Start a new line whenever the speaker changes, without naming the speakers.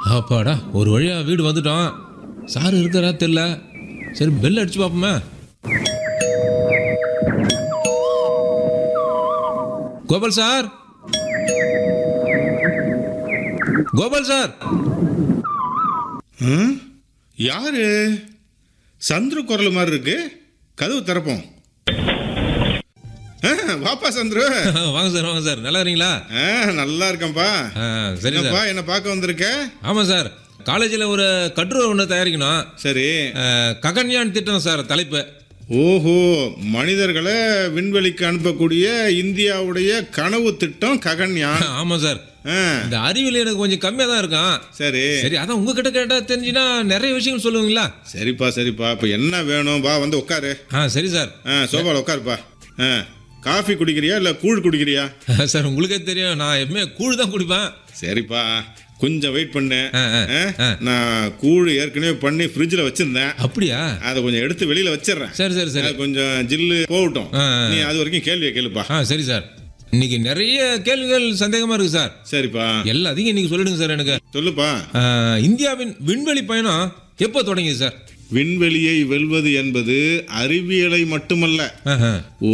அப்பாடா ஒரு வழியா வீடு வந்துட்டோம் சார் இருக்கிறா தெரியல சரி பெல் அடிச்சு பார்ப்போமே கோபால் சார் கோபால் சார்
ம்? யாரு சந்துரு குரல் மாதிரி இருக்கு கதவு திறப்போம் ஆ, வாப்பா சந்துரு
வாங்க சார் வாங்க சார் நல்லா இருக்கீங்களா
ஆ, நல்லா இருக்கேன்ப்பா
ஆ, சரி சார்
என்னப்பா என்ன பார்க்க வந்திருக்க
ஆமாம் சார் காலேஜில் ஒரு கட்டுரை ஒன்று தயாரிக்கணும்
சரி
அஹ், ககன்யான் திட்டம் சார் தலைப்பு
ஓஹோ மனிதர்களை விண்வெளிக்கு அனுப்பக்கூடிய இந்தியாவுடைய கனவு திட்டம் ககன்யான்
ஆமாம் சார்
ஆ,
இந்த அறிவியல் எனக்கு கொஞ்சம் கம்மியாக தான் இருக்கும்
சரி
சரி அதான் உங்ககிட்ட கேட்டால் தெரிஞ்சுன்னா நிறைய விஷயங்கள் சொல்லுவீங்களா
சரிப்பா சரிப்பா இப்போ என்ன வேணும் வா வந்து உட்காரு
ஆ சரி சார்
ஆ சோபால உட்காருப்பா ஆ காஃபி குடிக்கிறியா இல்லை கூழ் குடிக்கிறியா
சார் உங்களுக்கே தெரியும் நான் எப்பவுமே கூழ் தான் குடிப்பேன்
சரிப்பா கொஞ்சம் வெயிட் பண்ணு
ஆ, ஆ,
ஆ?
ஆ.
நான் கூழ் ஏற்கனவே பண்ணி ஃப்ரிட்ஜில் வச்சிருந்தேன்
அப்படியா
அதை கொஞ்சம் எடுத்து வெளியில வச்சிடுறேன்
சரி சரி சரி
அது கொஞ்சம் ஜில்லு போகட்டும்
ஆ, ஆ.
நீ அது வரைக்கும் கேள்வியை கேளுப்பா
ஆ சரி சார் இன்னைக்கு நிறைய கேள்விகள் சந்தேகமா இருக்கு சார்
சரிப்பா
எல்லாத்தையும் இன்னைக்கு சொல்லிடுங்க சார் எனக்கு
சொல்லுப்பா
ஆ, இந்தியாவின் விண்வெளி பயணம் எப்போ தொடங்கியது சார்
விண்வெளியை வெல்வது என்பது அறிவியலை மட்டுமல்ல
ஆஹா.